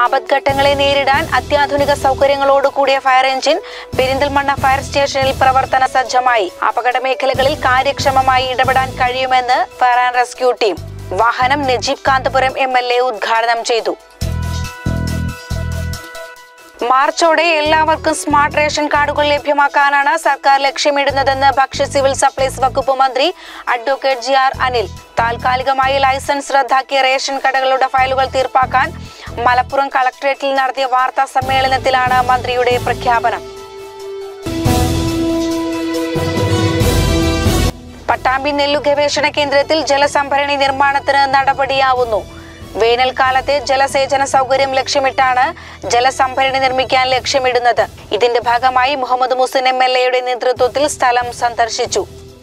ആപത്ഘട്ടങ്ങളെ നേരിടാൻ അത്യാധുനിക സൗകര്യങ്ങളോട് കൂടിയ ഫയർ എഞ്ചിൻ പെരിന്തൽമണ്ണ ഫയർ സ്റ്റേഷനിൽ പ്രവർത്തന സജ്ജമായി അപകട മേഖലകളിൽ കാര്യക്ഷമമായി ഇടപെടാൻ കഴിയുമെന്ന് ഫയർ ആൻഡ് റെസ്ക്യൂ ടീം വാഹനം Najeeb Kanthapuram M L A ഉദ്ഘാടനം ചെയ്തു മാർച്ചോടെ എല്ലാവർക്കും സ്മാർട്ട് റേഷൻ കാർഡുകൾ ലഭ്യമാക്കാനാണ് സർക്കാർ ലക്ഷ്യമിടുന്നതെന്ന് ഭക്ഷ്യ സിവിൽ സപ്ലൈസ് വകുപ്പ് മന്ത്രി അഡ്വക്കേറ്റ് ജി ആർ അനിൽ താൽക്കാലികമായി ലൈസൻസ് റദ്ദാക്കിയ റേഷൻ കടകളുടെ ഫയലുകൾ തീർപ്പാക്കാൻ മലപ്പുറം കളക്ടറേറ്റിൽ നടത്തിയ വാർത്താ സമ്മേളനത്തിലാണ് മന്ത്രിയുടെ പ്രഖ്യാപനം പട്ടാമ്പി നെല്ലു ഗവേഷണ കേന്ദ്രത്തിൽ ജലസംഭരണി നിർമ്മാണത്തിന് നടപടിയാവുന്നു വേനൽക്കാലത്തെ ജലസേചന സൗകര്യം ലക്ഷ്യമിട്ടാണ് ജലസംഭരണി നിർമ്മിക്കാൻ ലക്ഷ്യമിടുന്നത് ഇതിന്റെ ഭാഗമായി മുഹമ്മദ് മുസിൻ എം എൽ എയുടെ നേതൃത്വത്തിൽ സ്ഥലം സന്ദർശിച്ചു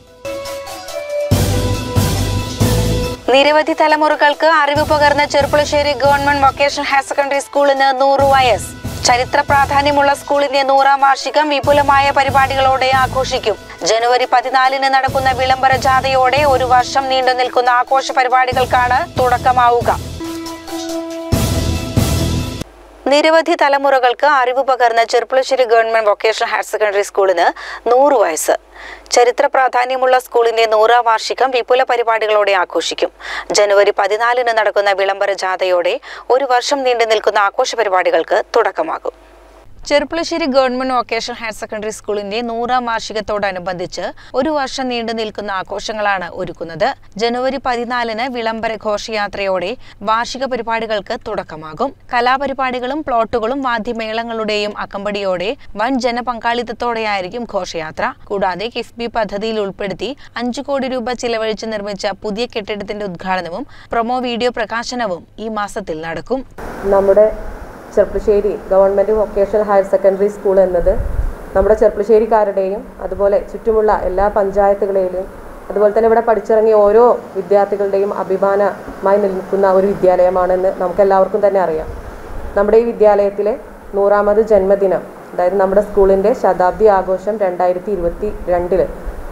നിരവധി തലമുറകൾക്ക് അറിവ് പകർന്ന Cherpulassery government vocational higher secondary സ്കൂളിന് നൂറ് വയസ്സ് ചരിത്ര പ്രാധാന്യമുള്ള സ്കൂളിന്റെ നൂറാം വാർഷികം വിപുലമായ പരിപാടികളോടെ ആഘോഷിക്കും ജനുവരി പതിനാലിന് നടക്കുന്ന വിളംബര ജാഥയോടെ ഒരു വർഷം നീണ്ടു നിൽക്കുന്ന ആഘോഷ പരിപാടികൾക്കാണ് തുടക്കമാവുക നിരവധി തലമുറകൾക്ക് അറിവ് പകർന്ന Cherpulassery government vocational higher secondary സ്കൂളിന് നൂറ് വയസ്സ് ചരിത്ര പ്രാധാന്യമുള്ള സ്കൂളിന്റെ നൂറാം വാർഷികം വിപുല പരിപാടികളോടെ ആഘോഷിക്കും ജനുവരി പതിനാലിന് നടക്കുന്ന വിളംബര ജാഥയോടെ ഒരു വർഷം നീണ്ടു നിൽക്കുന്ന ആഘോഷ പരിപാടികൾക്ക് തുടക്കമാകും Cherpulassery government vocational higher secondary സ്കൂളിന്റെ നൂറാം വാർഷികത്തോടനുബന്ധിച്ച് ഒരു വർഷം നീണ്ടു നിൽക്കുന്ന ആഘോഷങ്ങളാണ് ഒരുക്കുന്നത് ജനുവരി പതിനാലിന് വിളംബര ഘോഷയാത്രയോടെ വാർഷിക പരിപാടികൾക്ക് തുടക്കമാകും കലാപരിപാടികളും പ്ലോട്ടുകളും വാദ്യമേളങ്ങളുടെയും അകമ്പടിയോടെ വൻ ജനപങ്കാളിത്തത്തോടെയായിരിക്കും ഘോഷയാത്ര കൂടാതെ കിഫ്ബി പദ്ധതിയിൽ ഉൾപ്പെടുത്തി അഞ്ചു കോടി രൂപ ചിലവഴിച്ച് നിർമ്മിച്ച പുതിയ കെട്ടിടത്തിന്റെ ഉദ്ഘാടനവും പ്രൊമോ വീഡിയോ പ്രകാശനവും ഈ മാസത്തിൽ നടക്കും നമ്മുടെ Cherpulassery government vocational higher secondary school എന്നത് നമ്മുടെ ചെർപ്പശ്ശേരിക്കാരുടെയും അതുപോലെ ചുറ്റുമുള്ള എല്ലാ പഞ്ചായത്തുകളിലും അതുപോലെ തന്നെ ഇവിടെ പഠിച്ചിറങ്ങിയ ഓരോ വിദ്യാർത്ഥികളുടെയും അഭിമാനമായി നിൽക്കുന്ന ഒരു വിദ്യാലയമാണെന്ന് നമുക്കെല്ലാവർക്കും തന്നെ അറിയാം നമ്മുടെ ഈ വിദ്യാലയത്തിലെ നൂറാമത് ജന്മദിനം അതായത് നമ്മുടെ സ്കൂളിൻ്റെ ശതാബ്ദി ആഘോഷം രണ്ടായിരത്തി ഇരുപത്തി രണ്ടില്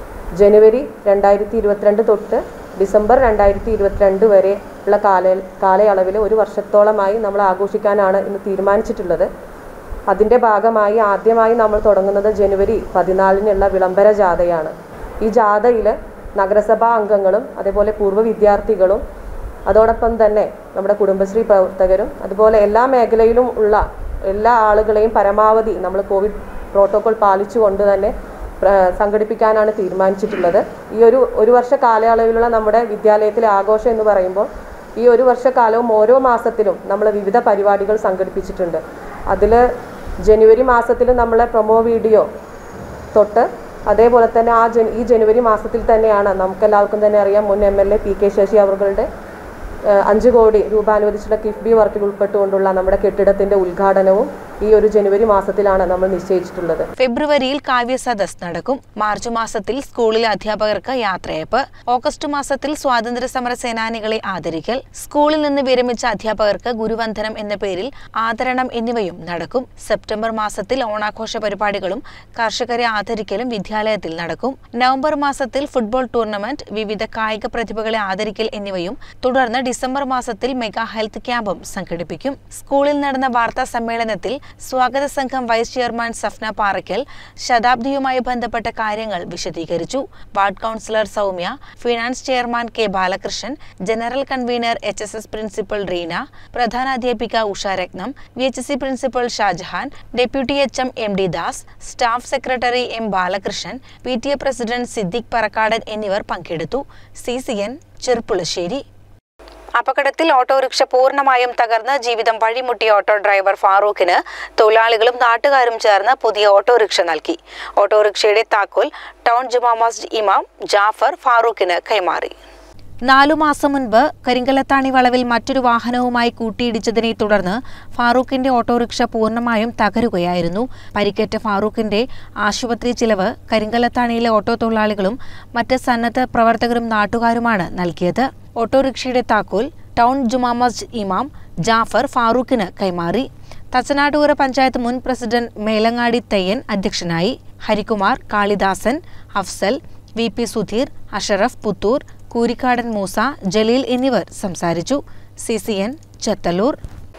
ജനുവരി രണ്ടായിരത്തി ഇരുപത്തിരണ്ട് തൊട്ട് ഡിസംബർ രണ്ടായിരത്തി ഇരുപത്തിരണ്ട് വരെ ഉള്ള കാല കാലയളവിൽ ഒരു വർഷത്തോളമായി നമ്മൾ ആഘോഷിക്കാനാണ് ഇന്ന് തീരുമാനിച്ചിട്ടുള്ളത് അതിൻ്റെ ഭാഗമായി ആദ്യമായി നമ്മൾ തുടങ്ങുന്നത് ജനുവരി പതിനാലിനുള്ള വിളംബര ജാഥയാണ് ഈ ജാഥയിൽ നഗരസഭാ അംഗങ്ങളും അതേപോലെ പൂർവ്വ വിദ്യാർത്ഥികളും അതോടൊപ്പം തന്നെ നമ്മുടെ കുടുംബശ്രീ പ്രവർത്തകരും അതുപോലെ എല്ലാ മേഖലയിലും ഉള്ള എല്ലാ ആളുകളെയും പരമാവധി നമ്മൾ കോവിഡ് പ്രോട്ടോകോൾ പാലിച്ചുകൊണ്ട് തന്നെ പ്ര- സംഘടിപ്പിക്കാനാണ് തീരുമാനിച്ചിട്ടുള്ളത് ഈ ഒരു ഒരു വർഷ കാലയളവിലുള്ള നമ്മുടെ വിദ്യാലയത്തിലെ ആഘോഷം എന്ന് പറയുമ്പോൾ ഈ ഒരു വർഷക്കാലവും ഓരോ മാസത്തിലും നമ്മൾ വിവിധ പരിപാടികൾ സംഘടിപ്പിച്ചിട്ടുണ്ട് അതിൽ ജനുവരി മാസത്തിൽ നമ്മളെ പ്രൊമോ വീഡിയോ തൊട്ട് അതേപോലെ തന്നെ ആ ജൻ ഈ ജനുവരി മാസത്തിൽ തന്നെയാണ് നമുക്കെല്ലാവർക്കും തന്നെ അറിയാം മുൻ M L A P K Sasi അവരുടെ ഏഹ്, അഞ്ച് കോടി രൂപ അനുവദിച്ചുള്ള കിഫ്ബി വർക്കിൽ ഉൾപ്പെട്ടുകൊണ്ടുള്ള നമ്മുടെ കെട്ടിടത്തിൻ്റെ ഉദ്ഘാടനവും ഈ ഒരു ജനുവരി മാസത്തിലാണ് നമ്മൾ നിശ്ചയിച്ചിട്ടുള്ളത് ഫെബ്രുവരിയിൽ കാവ്യ സദസ് നടക്കും മാർച്ച് മാസത്തിൽ സ്കൂളിലെ അധ്യാപകർക്ക് യാത്രയപ്പ് ഓഗസ്റ്റ് മാസത്തിൽ സ്വാതന്ത്ര്യ സമര സേനാനികളെ ആദരിക്കൽ സ്കൂളിൽ നിന്ന് വിരമിച്ച അധ്യാപകർക്ക് ഗുരുവന്ദനം എന്ന പേരിൽ ആദരണം എന്നിവയും നടക്കും സെപ്റ്റംബർ മാസത്തിൽ ഓണാഘോഷ പരിപാടികളും കർഷകരെ ആദരിക്കലും വിദ്യാലയത്തിൽ നടക്കും നവംബർ മാസത്തിൽ ഫുട്ബോൾ ടൂർണമെന്റ് വിവിധ കായിക പ്രതിഭകളെ ആദരിക്കൽ എന്നിവയും തുടർന്ന് ഡിസംബർ മാസത്തിൽ മെഗാ ഹെൽത്ത് ക്യാമ്പും സംഘടിപ്പിക്കും സ്കൂളിൽ നടന്ന വാർത്താ സമ്മേളനത്തിൽ സ്വാഗത സംഘം വൈസ് ചെയർമാൻ സഫ്ന പാറയ്ക്കൽ ശതാബ്ദിയുമായി ബന്ധപ്പെട്ട കാര്യങ്ങൾ വിശദീകരിച്ചു ward councillor Soumya finance chairman K Balakrishnan general convener H S S principal Reena പ്രധാനാധ്യാപിക Usharathnam V H C principal Shajahan deputy H M M D Das staff secretary M Balakrishnan P T A president Siddique Parakkadan എന്നിവർ പങ്കെടുത്തു സി സി എൻ ചെറുപ്പുളശ്ശേരി അപകടത്തിൽ autorickshaw പൂർണ്ണമായും തകർന്ന് ജീവിതം വഴിമുട്ടിയ auto driver ഫാറൂഖിന് തൊഴിലാളികളും നാട്ടുകാരും ചേർന്ന് പുതിയ ഓട്ടോറിക്ഷ നൽകി ഓട്ടോറിക്ഷയുടെ താക്കോൽ ടൗൺ ജുമാ മസ്ജിദ് ഇമാം ജാഫർ ഫാറൂഖിന് കൈമാറി നാലു മാസം മുൻപ് കരിങ്കലത്താണി വളവിൽ മറ്റൊരു വാഹനവുമായി കൂട്ടിയിടിച്ചതിനെ തുടർന്ന് ഫാറൂഖിന്റെ ഓട്ടോറിക്ഷ പൂർണ്ണമായും തകരുകയായിരുന്നു പരിക്കേറ്റ ഫാറൂഖിന്റെ ആശുപത്രി ചിലവ് കരിങ്കലത്താണിയിലെ ഓട്ടോ തൊഴിലാളികളും മറ്റ് സന്നദ്ധ പ്രവർത്തകരും നാട്ടുകാരുമാണ് നൽകിയത് ഓട്ടോറിക്ഷയുടെ താക്കോൽ ടൗൺ ജുമാ മസ്ജിദ് ഇമാം ജാഫർ ഫാറൂഖിന് കൈമാറി തച്ചനാട്ടൂർ പഞ്ചായത്ത് മുൻ പ്രസിഡന്റ് മേലങ്ങാടി തെയ്യൻ അധ്യക്ഷനായി ഹരികുമാർ കാളിദാസൻ അഫ്സൽ വി പി സുധീർ അഷറഫ് പുത്തൂർ കൂരിക്കാടൻ മൂസ ജലീൽ എന്നിവർ സംസാരിച്ചു C C N Chethallur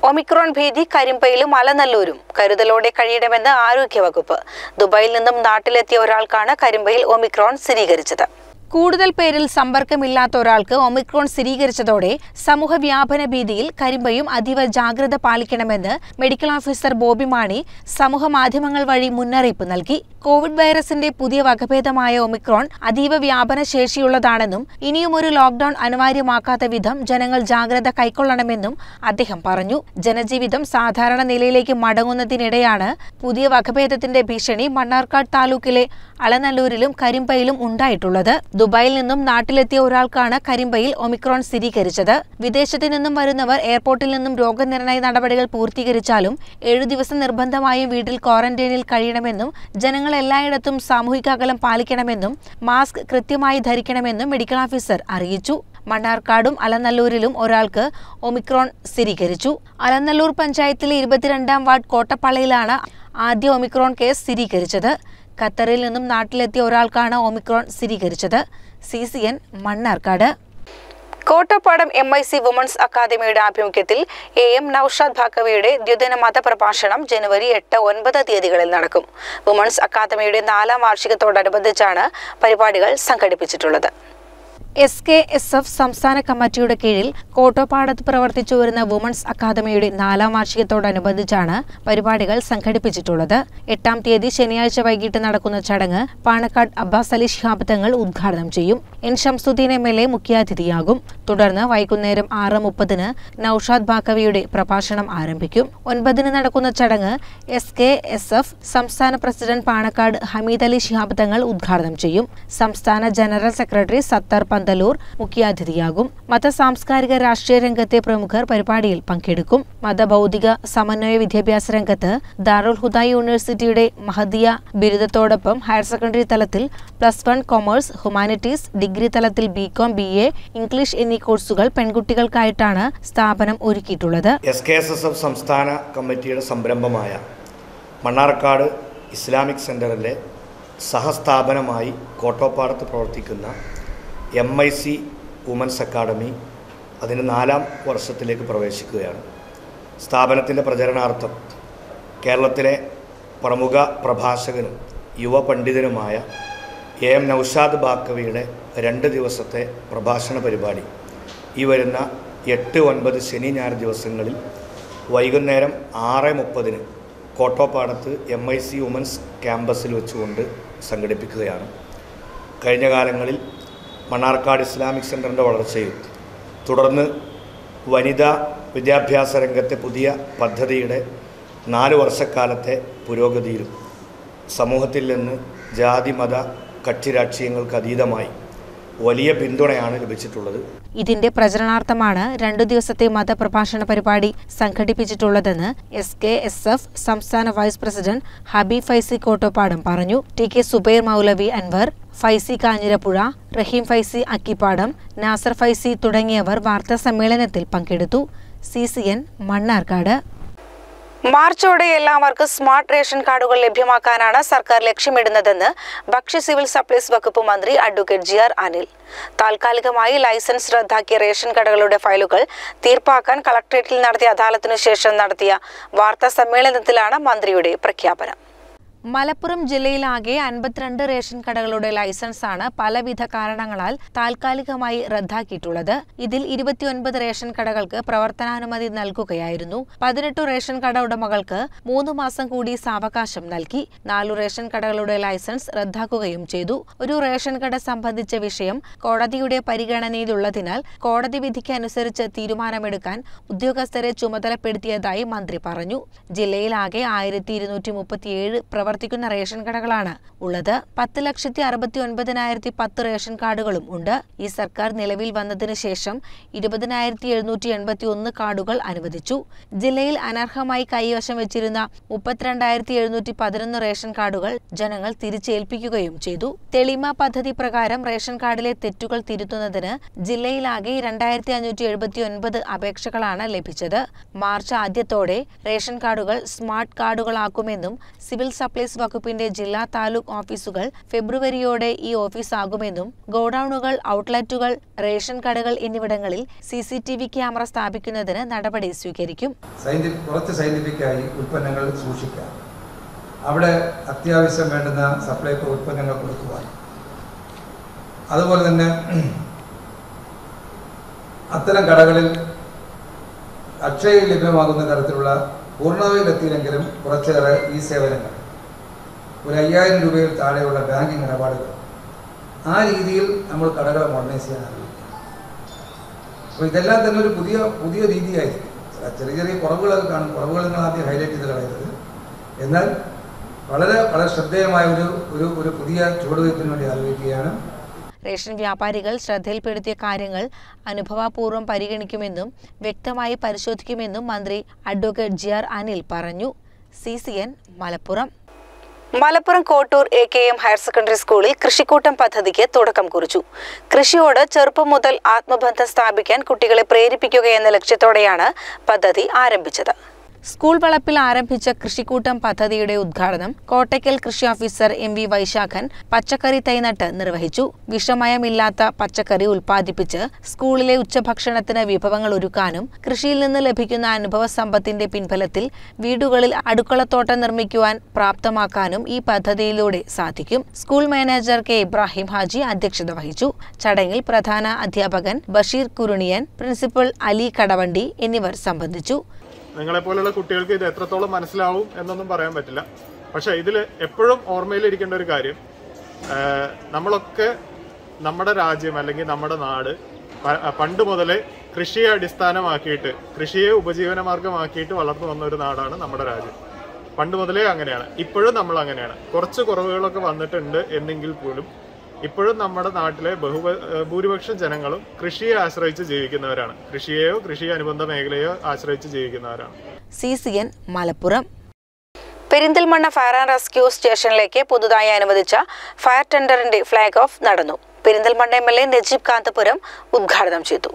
Omicron ഭീതി കരിമ്പയിലും അലനല്ലൂരും കരുതലോടെ കഴിയണമെന്ന് ആരോഗ്യവകുപ്പ് ദുബായിൽ നിന്നും നാട്ടിലെത്തിയ ഒരാൾക്കാണ് കരിമ്പയിൽ ഒമിക്രോൺ സ്ഥിരീകരിച്ചത് കൂടുതൽ പേരിൽ സമ്പർക്കമില്ലാത്ത ഒരാൾക്ക് ഒമിക്രോൺ സ്ഥിരീകരിച്ചതോടെ സമൂഹ വ്യാപന ഭീതിയിൽ കരിമ്പയും അതീവ ജാഗ്രത പാലിക്കണമെന്ന് മെഡിക്കൽ ഓഫീസർ ബോബി മാണി സമൂഹ മാധ്യമങ്ങൾ വഴി മുന്നറിയിപ്പ് നൽകി കോവിഡ് വൈറസിന്റെ പുതിയ വകഭേദമായ ഒമിക്രോൺ അതീവ വ്യാപന ശേഷിയുള്ളതാണെന്നും ഇനിയും ഒരു ലോക്ഡൌൺ അനിവാര്യമാക്കാത്ത വിധം ജനങ്ങൾ ജാഗ്രത കൈക്കൊള്ളണമെന്നും അദ്ദേഹം പറഞ്ഞു ജനജീവിതം സാധാരണ നിലയിലേക്ക് മടങ്ങുന്നതിനിടെയാണ് പുതിയ വകഭേദത്തിന്റെ ഭീഷണി മണ്ണാർക്കാട് താലൂക്കിലെ അളനല്ലൂരിലും കരിമ്പയിലും ഉണ്ടായിട്ടുള്ളത് ദുബായിൽ നിന്നും നാട്ടിലെത്തിയ ഒരാൾക്കാണ് കരിമ്പയിൽ ഒമിക്രോൺ സ്ഥിരീകരിച്ചത് വിദേശത്തു നിന്നും വരുന്നവർ എയർപോർട്ടിൽ നിന്നും രോഗനിർണയ നടപടികൾ പൂർത്തീകരിച്ചാലും ഏഴു ദിവസം നിർബന്ധമായും വീട്ടിൽ ക്വാറന്റൈനിൽ കഴിയണമെന്നും ജനങ്ങൾ എല്ലായിടത്തും സാമൂഹിക അകലം പാലിക്കണമെന്നും മാസ്ക് കൃത്യമായി ധരിക്കണമെന്നും മെഡിക്കൽ ഓഫീസർ അറിയിച്ചു മണ്ണാർക്കാടും അലനല്ലൂരിലും ഒരാൾക്ക് ഒമിക്രോൺ സ്ഥിരീകരിച്ചു അലനല്ലൂർ പഞ്ചായത്തിലെ ഇരുപത്തിരണ്ടാം വാർഡ് കോട്ടപ്പള്ളയിലാണ് ആദ്യ ഒമിക്രോൺ കേസ് സ്ഥിരീകരിച്ചത് ഖത്തറിൽ നിന്നും നാട്ടിലെത്തിയ ഒരാൾക്കാണ് ഒമിക്രോൺ സ്ഥിരീകരിച്ചത് C C N Mannarkkad Kottopadam M I C women's അക്കാദമിയുടെ ആഭിമുഖ്യത്തിൽ എ എം നൌഷാദ് ഭാക്കവിയുടെ ദ്വിദിന മതപ്രഭാഷണം ജനുവരി എട്ട് ഒൻപത് തീയതികളിൽ നടക്കും വുമൺസ് അക്കാദമിയുടെ നാലാം വാർഷികത്തോടനുബന്ധിച്ചാണ് പരിപാടികൾ സംഘടിപ്പിച്ചിട്ടുള്ളത് എസ് കെ എസ് എഫ് സംസ്ഥാന കമ്മിറ്റിയുടെ കീഴിൽ കോട്ടോപ്പാടത്ത് പ്രവർത്തിച്ചു വരുന്ന വുമൺസ് അക്കാദമിയുടെ നാലാം വാർഷികത്തോടനുബന്ധിച്ചാണ് പരിപാടികൾ സംഘടിപ്പിച്ചിട്ടുള്ളത് എട്ടാം തീയതി ശനിയാഴ്ച വൈകിട്ട് നടക്കുന്ന ചടങ്ങ് പാണക്കാട് അബ്ബാസ് അലി ശിഹാബ് തങ്ങൾ ഉദ്ഘാടനം ചെയ്യും N Shamsudheen M L A മുഖ്യാതിഥിയാകും തുടർന്ന് വൈകുന്നേരം ആറ് മുപ്പതിന് നൌഷാദ് ബാക്കവിയുടെ പ്രഭാഷണം ആരംഭിക്കും ഒൻപതിന് നടക്കുന്ന ചടങ്ങ് എസ് കെ എസ് എഫ് സംസ്ഥാന പ്രസിഡന്റ് പാണക്കാട് ഹമീദ് അലി ശിഹാബ് തങ്ങൾ ഉദ്ഘാടനം ചെയ്യും സംസ്ഥാന ജനറൽ സെക്രട്ടറി സത്താർ പന്തലൂർ മുഖ്യാതിഥിയാകും മത സാംസ്കാരിക രാഷ്ട്രീയ രംഗത്തെ പ്രമുഖർ പരിപാടിയിൽ പങ്കെടുക്കും മതഭൗതിക സമന്വയ വിദ്യാഭ്യാസ രംഗത്ത് ദാറുൽ ഹുദ യൂണിവേഴ്സിറ്റിയുടെ മഹദിയ ബിരുദത്തോടൊപ്പം ഹയർ സെക്കൻഡറി തലത്തിൽ plus one commerce humanities degree തലത്തിൽ ബികോം ബി എ ഇംഗ്ലീഷ് എന്നീ കോഴ്സുകൾ പെൺകുട്ടികൾക്കായിട്ടാണ് സ്ഥാപനം ഒരുക്കിയിട്ടുള്ളത് S K S S F സംസ്ഥാന കമ്മിറ്റിയുടെ സംരംഭമായ മണ്ണാർക്കാട് ഇസ്ലാമിക് സെൻറ്ററിലെ സഹസ്ഥാപനമായി കോട്ടോപ്പാടത്ത് പ്രവർത്തിക്കുന്ന M I C women's academy അതിന് നാലാം വർഷത്തിലേക്ക് പ്രവേശിക്കുകയാണ് സ്ഥാപനത്തിൻ്റെ പ്രചരണാർത്ഥം കേരളത്തിലെ പ്രമുഖ പ്രഭാഷകനും യുവ പണ്ഡിതനുമായ എ എം നൌഷാദ് ബാക്കവിയുടെ രണ്ട് ദിവസത്തെ പ്രഭാഷണ പരിപാടി ഈ വരുന്ന എട്ട് ഒൻപത് ശനി ഞായർ ദിവസങ്ങളിൽ വൈകുന്നേരം ആറ് മുപ്പതിന് കോട്ടോപ്പാടത്ത് എം ഐ സി വുമൻസ് ക്യാമ്പസിൽ വെച്ചുകൊണ്ട് സംഘടിപ്പിക്കുകയാണ് കഴിഞ്ഞ കാലങ്ങളിൽ മണ്ണാർക്കാട് ഇസ്ലാമിക് സെൻറ്ററിൻ്റെ വളർച്ചയും തുടർന്ന് വനിതാ വിദ്യാഭ്യാസ രംഗത്തെ പുതിയ പദ്ധതിയുടെ നാല് വർഷക്കാലത്തെ പുരോഗതിയിലും സമൂഹത്തിൽ നിന്ന് ജാതി മത കക്ഷി രാഷ്ട്രീയങ്ങൾക്ക് അതീതമായി വലിയ പിന്തുണയാണ് ലഭിച്ചിട്ടുള്ളത് ഇതിന്റെ പ്രചരണാർത്ഥമാണ് രണ്ടു ദിവസത്തെ മതപ്രഭാഷണ പരിപാടി സംഘടിപ്പിച്ചിട്ടുള്ളതെന്ന് എസ് കെ എസ് എഫ് സംസ്ഥാന വൈസ് പ്രസിഡന്റ് ഹബീബ് ഫൈസി കോട്ടോപ്പാടം പറഞ്ഞു ടി കെ സുബൈർ മൗലവി അൻവർ ഫൈസി കാഞ്ഞിരപ്പുഴ റഹീം ഫൈസി അക്കിപ്പാടം നാസർ ഫൈസി തുടങ്ങിയവർ വാർത്താ സമ്മേളനത്തിൽ പങ്കെടുത്തു സി സി എൻ മണ്ണാർക്കാട് മാർച്ചോടെ എല്ലാവർക്കും സ്മാർട്ട് റേഷൻ കാർഡുകൾ ലഭ്യമാക്കാനാണ് സർക്കാർ ലക്ഷ്യമിടുന്നതെന്ന് ഭക്ഷ്യ സിവിൽ സപ്ലൈസ് വകുപ്പ് മന്ത്രി അഡ്വക്കേറ്റ് ജി ആർ അനിൽ താൽക്കാലികമായി ലൈസൻസ് റദ്ദാക്കിയ റേഷൻ കടകളുടെ ഫയലുകൾ തീർപ്പാക്കാൻ കളക്ടറേറ്റിൽ നടത്തിയ അദാലത്തിനു ശേഷം നടത്തിയ വാർത്താ സമ്മേളനത്തിലാണ് മന്ത്രിയുടെ പ്രഖ്യാപനം മലപ്പുറം ജില്ലയിലാകെ അൻപത്തിരണ്ട് റേഷൻ കടകളുടെ ലൈസൻസാണ് പലവിധ കാരണങ്ങളാൽ താൽക്കാലികമായി റദ്ദാക്കിയിട്ടുള്ളത് ഇതിൽ ഇരുപത്തിയൊൻപത് റേഷൻ കടകൾക്ക് പ്രവർത്തനാനുമതി നൽകുകയായിരുന്നു പതിനെട്ട് റേഷൻ കട ഉടമകൾക്ക് മൂന്ന് മാസം കൂടി സാവകാശം നൽകി നാലു റേഷൻ കടകളുടെ ലൈസൻസ് റദ്ദാക്കുകയും ചെയ്തു ഒരു റേഷൻ കട സംബന്ധിച്ച വിഷയം കോടതിയുടെ പരിഗണനയിലുള്ളതിനാൽ കോടതി വിധിക്ക് അനുസരിച്ച് തീരുമാനമെടുക്കാൻ ഉദ്യോഗസ്ഥരെ ചുമതലപ്പെടുത്തിയതായി മന്ത്രി പറഞ്ഞു ജില്ലയിലാകെ ആയിരത്തി ഇരുന്നൂറ്റി മുപ്പത്തിയേഴ് പ്രവർത്തിക്കുന്ന റേഷൻ കടകളാണ് ഉള്ളത് പത്ത് ലക്ഷത്തി അറുപത്തി ഒൻപതിനായിരത്തി പത്ത് റേഷൻ കാർഡുകളും ഉണ്ട് ഈ സർക്കാർ നിലവിൽ വന്നതിന് ശേഷം ഇരുപതിനായിരത്തി എഴുന്നൂറ്റി എൺപത്തി ഒന്ന് കാർഡുകൾ അനുവദിച്ചു ജില്ലയിൽ അനർഹമായി കൈവശം വെച്ചിരുന്ന മുപ്പത്തിരണ്ടായിരത്തി എഴുന്നൂറ്റി പതിനൊന്ന് റേഷൻ കാർഡുകൾ ജനങ്ങൾ തിരിച്ചേൽപ്പിക്കുകയും ചെയ്തു തെളിമ പദ്ധതി പ്രകാരം റേഷൻ കാർഡിലെ തെറ്റുകൾ തിരുത്തുന്നതിന് ജില്ലയിലാകെ രണ്ടായിരത്തി അഞ്ഞൂറ്റി എഴുപത്തി ഒൻപത് അപേക്ഷകളാണ് ലഭിച്ചത് മാർച്ച് ആദ്യത്തോടെ റേഷൻ കാർഡുകൾ സ്മാർട്ട് കാർഡുകളാക്കുമെന്നും സിവിൽ സപ്ലൈസ് സപ്ലൈസ് വകുപ്പിന്റെ ജില്ലാ താലൂക്ക് ഓഫീസുകൾ ഫെബ്രുവരിയോടെ ഈ ഓഫീസ് ആകുമെന്നും ഗോഡൌണുകൾ ഔട്ട്ലെറ്റുകൾ റേഷൻ കടകൾ എന്നിവിടങ്ങളിൽ C C T V camera സ്ഥാപിക്കുന്നതിന് നടപടി സ്വീകരിക്കും സയന്റി കുറച്ച് സയന്റിഫിക്കായി ഉൽപ്പന്നങ്ങൾ സൂക്ഷിക്കാം അവിടെ അത്യാവശ്യം വേണ്ടുന്ന സപ്ലൈകോ ഉൽപ്പന്നങ്ങൾ കൊടുക്കുവാൻ അതുപോലെ തന്നെ അത്തരം കടകളിൽ അക്ഷയയിൽ ലഭ്യമാകുന്ന തരത്തിലുള്ള പൂർണ്ണതയിലെത്തിയില്ലെങ്കിലും കുറച്ചേറെ ഈ സേവനങ്ങൾ ഒരു അയ്യായിരം രൂപയിൽ താഴെയുള്ള ബാങ്കിങ് ഇടപാടുകൾ ആ രീതിയിൽ നമ്മൾ കടകളെ മോഡേണൈസ് ചെയ്യാൻ ആഗ്രഹിക്കുന്നു അപ്പോൾ ഇതെല്ലാം തന്നെ ഒരു പുതിയ പുതിയ രീതിയായിരിക്കും ചില ചെറിയ ചെറിയ കുറവുകളൊക്കെ കാണും കുറവുകൾ നിങ്ങൾ ആദ്യം ഹൈലൈറ്റ് ചെയ്ത് കളയരുത് എന്നാൽ വളരെ വളരെ ശ്രദ്ധേയമായ ഒരു ഒരു ഒരു പുതിയ ചുവടുവയ്പ്പിന് വേണ്ടി ആലോചിക്കുകയാണ് റേഷൻ വ്യാപാരികൾ ശ്രദ്ധയിൽപ്പെടുത്തിയ കാര്യങ്ങൾ അനുഭവപൂർവ്വം പരിഗണിക്കുമെന്നും വ്യക്തമായി പരിശോധിക്കുമെന്നും മന്ത്രി അഡ്വക്കേറ്റ് ജി ആർ അനിൽ പറഞ്ഞു C C N Malappuram Malappuram Kottur A K M higher secondary സ്കൂളിൽ കൃഷിക്കൂട്ടം പദ്ധതിക്ക് തുടക്കം കുറിച്ചു കൃഷിയോട് ചെറുപ്പം മുതൽ ആത്മബന്ധം സ്ഥാപിക്കാൻ കുട്ടികളെ പ്രേരിപ്പിക്കുക എന്ന ലക്ഷ്യത്തോടെയാണ് പദ്ധതി ആരംഭിച്ചത് സ്കൂൾ വളപ്പിൽ ആരംഭിച്ച കൃഷിക്കൂട്ടം പദ്ധതിയുടെ ഉദ്ഘാടനം കോട്ടയ്ക്കൽ കൃഷി ഓഫീസർ എം വി വൈശാഖൻ പച്ചക്കറി തൈനട്ട് നിർവഹിച്ചു വിഷമയമില്ലാത്ത പച്ചക്കറി ഉൽപ്പാദിപ്പിച്ച് സ്കൂളിലെ ഉച്ചഭക്ഷണത്തിന് വിഭവങ്ങൾ ഒരുക്കാനും കൃഷിയിൽ നിന്ന് ലഭിക്കുന്ന അനുഭവ സമ്പത്തിന്റെ പിൻഫലത്തിൽ വീടുകളിൽ അടുക്കളത്തോട്ടം നിർമ്മിക്കുവാൻ പ്രാപ്തമാക്കാനും ഈ പദ്ധതിയിലൂടെ സാധിക്കും school manager K Ibrahim Haji അധ്യക്ഷത വഹിച്ചു ചടങ്ങിൽ പ്രധാന അധ്യാപകൻ ബഷീർ കുരുണിയൻ പ്രിൻസിപ്പൽ അലി കടവണ്ടി എന്നിവർ സംബന്ധിച്ചു നിങ്ങളെപ്പോലുള്ള കുട്ടികൾക്ക് ഇത് എത്രത്തോളം മനസ്സിലാവും എന്നൊന്നും പറയാൻ പറ്റില്ല പക്ഷെ ഇതിൽ എപ്പോഴും ഓർമ്മയിലിരിക്കേണ്ട ഒരു കാര്യം ആ, നമ്മളൊക്കെ നമ്മുടെ രാജ്യം അല്ലെങ്കിൽ നമ്മുടെ നാട് പ- പണ്ട് മുതലേ കൃഷിയെ അടിസ്ഥാനമാക്കിയിട്ട് കൃഷിയെ ഉപജീവന മാർഗമാക്കിയിട്ട് വളർന്നു വന്ന ഒരു നാടാണ് നമ്മുടെ രാജ്യം പണ്ട് മുതലേ അങ്ങനെയാണ് ഇപ്പോഴും നമ്മൾ അങ്ങനെയാണ് കുറച്ച് കുറവുകളൊക്കെ വന്നിട്ടുണ്ട് എന്നെങ്കിൽ പോലും ഇപ്പോഴും നമ്മുടെ നാട്ടിലെ ബഹു ഭൂരിപക്ഷം ജനങ്ങളും കൃഷിയെ ആശ്രയിച്ച് ജീവിക്കുന്നവരാണ് കൃഷിയെയോ കൃഷി അനുബന്ധ മേഖലയോ ആശ്രയിച്ച് ജീവിക്കുന്നവരാണ് C C N Malappuram Perinthalmanna fire and rescue സ്റ്റേഷനിലേക്ക് പുതുതായി അനുവദിച്ച ഫയർ ടെൻഡറിന്റെ ഫ്ളാഗ് ഓഫ് നടന്നു Perinthalmanna M L A Najeeb Kanthapuram ഉദ്ഘാടനം ചെയ്തു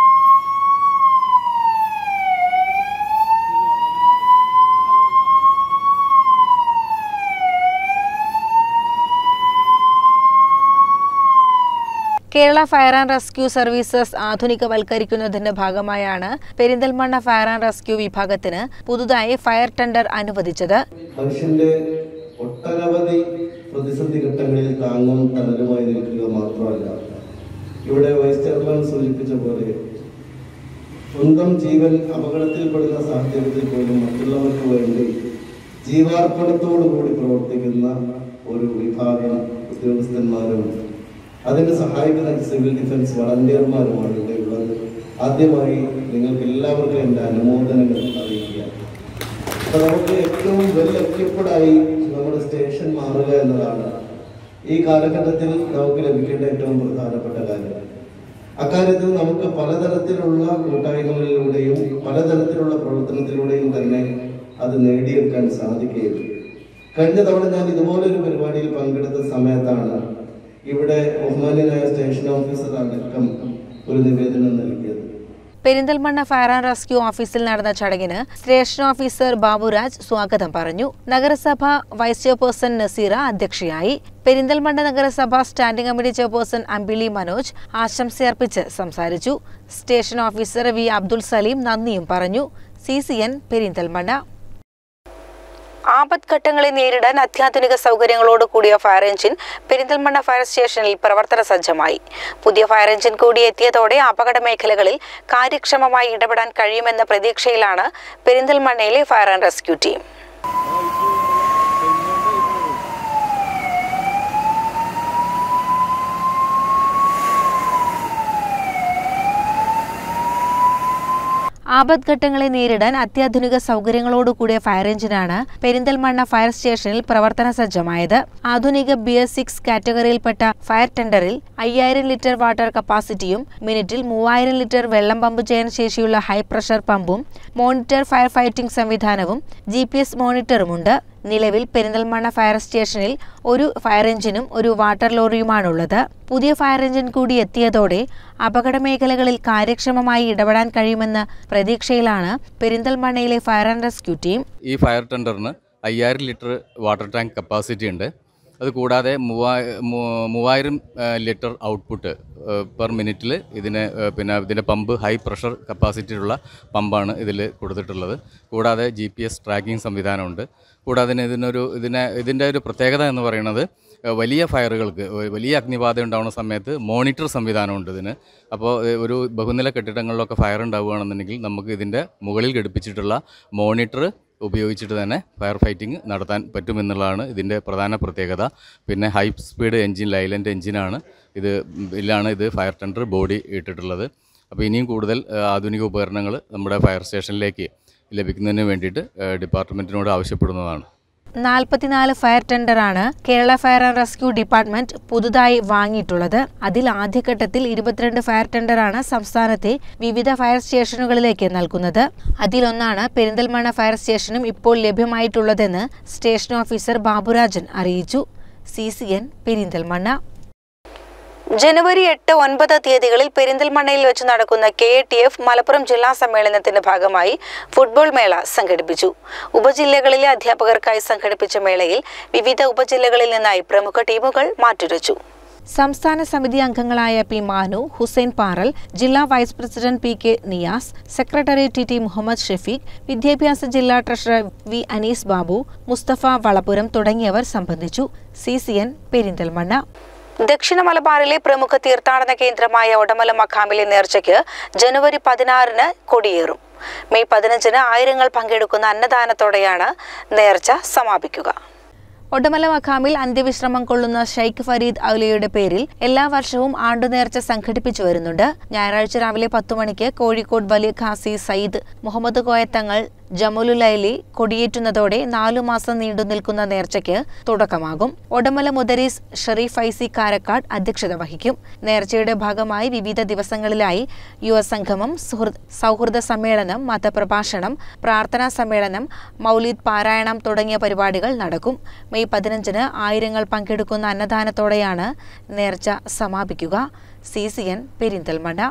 Kerala fire and rescue services ആധുനികവൽക്കരിക്കുന്നതിന്റെ ഭാഗമായാണ് പെരിന്തൽമണ്ണ ഫയർ ആൻഡ് റെസ്ക്യൂ വിഭാഗത്തിന് പുതുതായി ഫയർ ടെൻഡർ അനുവദിച്ചത് മനുഷ്യന്റെ ഒട്ടനവധി പ്രതിസന്ധി ഘട്ടങ്ങളിൽ താങ്ങും തണലുമായി നിൽക്കുക മാത്രമല്ല ഇവിടെ വൈസ് ചെയർമാൻ സൂചിപ്പിച്ച പോലെ സ്വന്തം ജീവൻ അപകടത്തിൽപ്പെടുന്ന സാഹചര്യത്തിൽ പോലും മറ്റുള്ളവർക്ക് വേണ്ടി ജീവാർപ്പണത്തോടുകൂടി പ്രവർത്തിക്കുന്ന ഒരു വിഭാഗം ഉദ്യോഗസ്ഥന്മാരും അതിന് സഹായിക്കുന്ന സിവിൽ ഡിഫൻസ് വളണ്ടിയർമാരുമാണ് ഇവിടെ ഉള്ളത് ആദ്യമായി നിങ്ങൾക്ക് എല്ലാവർക്കും എൻ്റെ അനുമോദനങ്ങൾ അറിയിക്കുക അപ്പൊ നമുക്ക് ഏറ്റവും വെൽ എക്യുപ്പഡായി നമ്മുടെ സ്റ്റേഷൻ മാറുക എന്നതാണ് ഈ കാലഘട്ടത്തിൽ നമുക്ക് ലഭിക്കേണ്ട ഏറ്റവും പ്രധാനപ്പെട്ട കാര്യം അക്കാര്യത്തിൽ നമുക്ക് പലതരത്തിലുള്ള കൂട്ടായ്മകളിലൂടെയും പലതരത്തിലുള്ള പ്രവർത്തനത്തിലൂടെയും തന്നെ അത് നേടിയെടുക്കാൻ സാധിക്കുകയുള്ളൂ കഴിഞ്ഞ തവണ ഞാൻ ഇതുപോലൊരു പരിപാടിയിൽ പങ്കെടുത്ത സമയത്താണ് ഇവിടെ ബഹുമാന്യനായ സ്റ്റേഷൻ ഓഫീസർ അടക്കം ഒരു നിവേദനം നൽകിയത് പെരിന്തൽമണ്ണ ഫയർ ആൻഡ് റെസ്ക്യൂ ഓഫീസിൽ നടന്ന ചടങ്ങിന് സ്റ്റേഷൻ ഓഫീസർ ബാബുരാജ് സ്വാഗതം പറഞ്ഞു നഗരസഭ വൈസ് ചെയർപേഴ്സൺ നസീറ അധ്യക്ഷയായി പെരിന്തൽമണ്ണ നഗരസഭ standing committee chairperson Ambili Manoj ആശംസയർപ്പിച്ച് സംസാരിച്ചു station officer V Abdul Saleem നന്ദിയും പറഞ്ഞു സി സി എൻ പെരിന്തൽമണ്ണ ആപത്ഘട്ടങ്ങളെ നേരിടാൻ അത്യാധുനിക സൗകര്യങ്ങളോട് കൂടിയ ഫയർ എഞ്ചിൻ പെരിന്തൽമണ്ണ ഫയർ സ്റ്റേഷനിൽ പ്രവർത്തന സജ്ജമായി പുതിയ ഫയർ എഞ്ചിൻ കൂടി എത്തിയതോടെ അപകട മേഖലകളിൽ കാര്യക്ഷമമായി ഇടപെടാൻ കഴിയുമെന്ന പ്രതീക്ഷയിലാണ് പെരിന്തൽമണ്ണയിലെ ഫയർ ആൻഡ് റെസ്ക്യൂ ടീം ആപത്ഘട്ടങ്ങളെ നേരിടാൻ അത്യാധുനിക സൗകര്യങ്ങളോടുകൂടിയ ഫയർ എഞ്ചിനാണ് പെരിന്തൽമണ്ണ ഫയർ സ്റ്റേഷനിൽ പ്രവർത്തന സജ്ജമായത് ആധുനിക ബി എസ് സിക്സ് കാറ്റഗറിയിൽപ്പെട്ട ഫയർ ടെൻഡറിൽ അയ്യായിരം ലിറ്റർ വാട്ടർ കപ്പാസിറ്റിയും മിനിറ്റിൽ മൂവായിരം ലിറ്റർ വെള്ളം പമ്പ് ചെയ്യാൻ ശേഷിയുള്ള ഹൈ പ്രഷർ പമ്പും മോണിറ്റർ ഫയർ ഫൈറ്റിംഗ് സംവിധാനവും ജി പി എസ് മോണിറ്ററുമുണ്ട് നിലവിൽ പെരിന്തൽമണ്ണ ഫയർ സ്റ്റേഷനിൽ ഒരു ഫയർ എഞ്ചിനും ഒരു വാട്ടർ ലോറിയുമാണുള്ളത് പുതിയ ഫയർ എഞ്ചിൻ കൂടി എത്തിയതോടെ അപകട മേഖലകളിൽ കാര്യക്ഷമമായി ഇടപെടാൻ കഴിയുമെന്ന പ്രതീക്ഷയിലാണ് പെരിന്തൽമണ്ണയിലെ ഫയർ ആൻഡ് റെസ്ക്യൂ ടീം ഈ ഫയർ ടെൻഡറിന് അയ്യായിരം ലിറ്റർ വാട്ടർ ടാങ്ക് കപ്പാസിറ്റി ഉണ്ട് അത് കൂടാതെ മൂവാ മൂ- മൂവായിരം ആ, ലിറ്റർ ഔട്ട്പുട്ട് പെർ മിനിറ്റിൽ ഇതിന് ആ, പിന്നെ ഇതിൻ്റെ പമ്പ് ഹൈ പ്രഷർ കപ്പാസിറ്റിയുള്ള പമ്പാണ് ഇതിൽ കൊടുത്തിട്ടുള്ളത് കൂടാതെ ജി പി എസ് ട്രാക്കിംഗ് സംവിധാനമുണ്ട് കൂടാതെ ഇതിന് ഇതിനൊരു ഇതിനെ ഇതിൻ്റെ ഒരു പ്രത്യേകത എന്ന് പറയുന്നത് ആ, വലിയ ഫയറുകൾക്ക് ഒരു വലിയ അഗ്നിബാധ ഉണ്ടാകുന്ന സമയത്ത് മോണിറ്റർ സംവിധാനമുണ്ട് ഇതിന് അപ്പോൾ ഏ, ഒരു ബഹുനില കെട്ടിടങ്ങളിലൊക്കെ ഫയർ ഉണ്ടാവുകയാണെന്നുണ്ടെങ്കിൽ നമുക്ക് ഇതിൻ്റെ മുകളിൽ ഘടിപ്പിച്ചിട്ടുള്ള മോണിറ്റർ ഉപയോഗിച്ചിട്ട് തന്നെ ഫയർ ഫൈറ്റിംഗ് നടത്താൻ പറ്റുമെന്നുള്ളതാണ് ഇതിൻ്റെ പ്രധാന പ്രത്യേകത പിന്നെ ഹൈ സ്പീഡ് എൻജിൻ ലൈലൻ്റ് എൻജിനാണ് ഇത് ഇതിലാണ് ഇത് ഫയർ ടെൻഡർ ബോഡി ഇട്ടിട്ടുള്ളത് അപ്പോൾ ഇനിയും കൂടുതൽ ആ, ആധുനിക ഉപകരണങ്ങൾ നമ്മുടെ ഫയർ സ്റ്റേഷനിലേക്ക് ലഭിക്കുന്നതിന് വേണ്ടിയിട്ട് ആ, ഡിപ്പാർട്ട്മെൻറ്റിനോട് ആവശ്യപ്പെടുന്നതാണ് നാൽപ്പത്തിനാല് ഫയർ ടെൻഡറാണ് Kerala fire and rescue department പുതുതായി വാങ്ങിയിട്ടുള്ളത് അതിൽ ആദ്യഘട്ടത്തിൽ ഇരുപത്തിരണ്ട് ഫയർ ടെൻഡറാണ് സംസ്ഥാനത്തെ വിവിധ ഫയർ സ്റ്റേഷനുകളിലേക്ക് നൽകുന്നത് അതിലൊന്നാണ് പെരിന്തൽമണ്ണ ഫയർ സ്റ്റേഷനും ഇപ്പോൾ ലഭ്യമായിട്ടുള്ളതെന്ന് സ്റ്റേഷൻ ഓഫീസർ ബാബുരാജൻ അറിയിച്ചു സി സി എൻ പെരിന്തൽമണ്ണ ജനുവരി എട്ട് ഒൻപത് തീയതികളിൽ പെരിന്തൽമണ്ണയിൽ വെച്ച് നടക്കുന്ന കെ ടി എഫ് മലപ്പുറം ജില്ലാ സമ്മേളനത്തിന്റെ ഭാഗമായി ഫുട്ബോൾ മേള സംഘടിപ്പിച്ചു ഉപജില്ലകളിലെ അധ്യാപകർക്കായി സംഘടിപ്പിച്ച മേളയിൽ വിവിധ ഉപജില്ലകളിൽ നിന്നായി പ്രമുഖ ടീമുകൾ മാറ്റുരച്ചു സംസ്ഥാന സമിതി അംഗങ്ങളായ പി മാനു ഹുസൈൻ പാറൽ ജില്ലാ vice president P K Niyas secretary T T Muhammed Shefeek വിദ്യാഭ്യാസ ജില്ലാ ട്രഷറർ വി അനീസ് ബാബു മുസ്തഫ വളപുരം തുടങ്ങിയവർ സംബന്ധിച്ചു സി സി എൻ പെരിന്തൽമണ്ണ ദക്ഷിണ മലബാറിലെ പ്രമുഖ തീർത്ഥാടന കേന്ദ്രമായ ഒടമല മഖാമിലെ നേർച്ചയ്ക്ക് ജനുവരി പതിനാറിന് കൊടിയേറും മെയ് പതിനഞ്ചിന് ആയിരങ്ങൾ പങ്കെടുക്കുന്ന അന്നദാനത്തോടെയാണ് നേർച്ച സമാപിക്കുക ഒഡമല മഖാമിൽ അന്ത്യവിശ്രമം കൊള്ളുന്ന ഷെയ്ഖ് ഫരീദ് ഔലിയുടെ പേരിൽ എല്ലാ വർഷവും ആണ്ടുനേർച്ച സംഘടിപ്പിച്ചു വരുന്നുണ്ട് ഞായറാഴ്ച രാവിലെ പത്തു മണിക്ക് കോഴിക്കോട് വലിയ ഖാസി സയ്യിദ് മുഹമ്മദ് കോയത്തങ്ങൾ ജമുലുലൈലി കൊടിയേറ്റുന്നതോടെ നാലു മാസം നീണ്ടു നിൽക്കുന്ന നേർച്ചയ്ക്ക് തുടക്കമാകും ഒടമല മുദരീസ് ഷെറീഫ് ഫൈസി കാരക്കാട് അധ്യക്ഷത വഹിക്കും നേർച്ചയുടെ ഭാഗമായി വിവിധ ദിവസങ്ങളിലായി യുവസംഗമം സുഹൃ- സൗഹൃദ സമ്മേളനം മതപ്രഭാഷണം പ്രാർത്ഥനാ സമ്മേളനം മൗലീദ് പാരായണം തുടങ്ങിയ പരിപാടികൾ നടക്കും മെയ് പതിനഞ്ചിന് ആയിരങ്ങൾ പങ്കെടുക്കുന്ന അന്നദാനത്തോടെയാണ് നേർച്ച സമാപിക്കുക C C N Perinthalmanna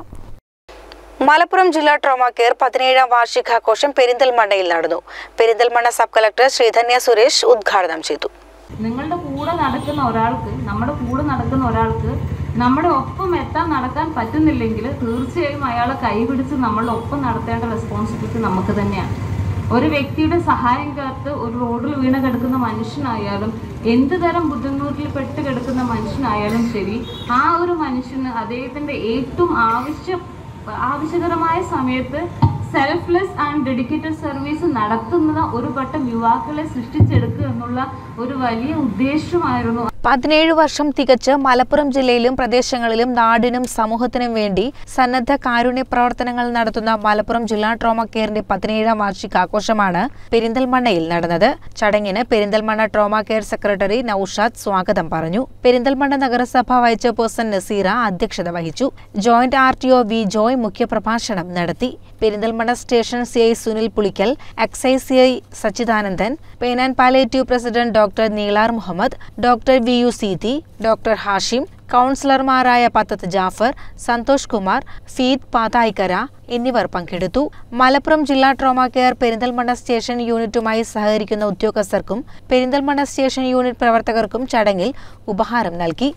Malappuram ജില്ലാ ട്രോമ കെയർ പതിനേഴാം വാർഷികാഘോഷം പെരിന്തൽമണ്ണയിൽ നടന്നു പെരിന്തൽമണ്ണ സബ് കളക്ടർ ശ്രീധന്യ സുരേഷ് ഉദ്ഘാടനം ചെയ്തു നിങ്ങളുടെ കൂടെ നടക്കുന്ന ഒരാൾക്ക് നമ്മുടെ കൂടെ നടക്കുന്ന ഒരാൾക്ക് നമ്മുടെ ഒപ്പം എത്താൻ നടക്കാൻ പറ്റുന്നില്ലെങ്കിൽ തീർച്ചയായും അയാളെ കൈപിടിച്ച് നമ്മളുടെ ഒപ്പം നടത്തേണ്ട റെസ്പോൺസിബിലിറ്റി നമുക്ക് തന്നെയാണ് ഒരു വ്യക്തിയുടെ സഹായം കാത്ത് ഒരു റോഡിൽ വീണ് കിടക്കുന്ന മനുഷ്യനായാലും എന്ത് തരം ബുദ്ധിമുട്ടിൽ പെട്ട് കിടക്കുന്ന മനുഷ്യനായാലും ശരി ആ ഒരു മനുഷ്യന് അദ്ദേഹത്തിന്റെ ഏറ്റവും ആവശ്യം ആവശ്യകരമായ സമയത്ത് സെൽഫ്ലെസ് ആൻഡ് ഡെഡിക്കേറ്റഡ് സർവീസ് നടത്തുന്ന ഒരു പട്ടം യുവാക്കളെ സൃഷ്ടിച്ചെടുക്കുക എന്നുള്ള ഒരു വലിയ ഉദ്ദേശമായിരുന്നു പതിനേഴ് വർഷം തികച്ച് മലപ്പുറം ജില്ലയിലും പ്രദേശങ്ങളിലും നാടിനും സമൂഹത്തിനും വേണ്ടി സന്നദ്ധ കാരുണ്യ പ്രവർത്തനങ്ങൾ നടത്തുന്ന മലപ്പുറം ജില്ലാ ട്രോമ കെയറിന്റെ പതിനേഴാം വാർഷികാഘോഷമാണ് പെരിന്തൽമണ്ണയിൽ നടന്നത് ചടങ്ങിന് Perinthalmanna trauma care secretary Naushad സ്വാഗതം പറഞ്ഞു പെരിന്തൽമണ്ണ നഗരസഭ വൈസ് ചെയർപേഴ്സൺ നസീറ അധ്യക്ഷത വഹിച്ചു joint R T O V Joy മുഖ്യപ്രഭാഷണം നടത്തി Perinthalmanna station C I Sunil Pulikkal excise C I Sachidanandan pain and palliative president doctor Neelar Muhammed doctor V U Seethi doctor Hashim കൗൺസിലർമാരായ പത്തത്ത് ജാഫർ സന്തോഷ് കുമാർ ഫീദ് പാതായിക്കര എന്നിവർ പങ്കെടുത്തു മലപ്പുറം ജില്ലാ ട്രോമ കെയർ പെരിന്തൽമണ്ണ സ്റ്റേഷൻ യൂണിറ്റുമായി സഹകരിക്കുന്ന ഉദ്യോഗസ്ഥർക്കും പെരിന്തൽമണ്ണ സ്റ്റേഷൻ യൂണിറ്റ് പ്രവർത്തകർക്കും ചടങ്ങിൽ ഉപഹാരം നൽകി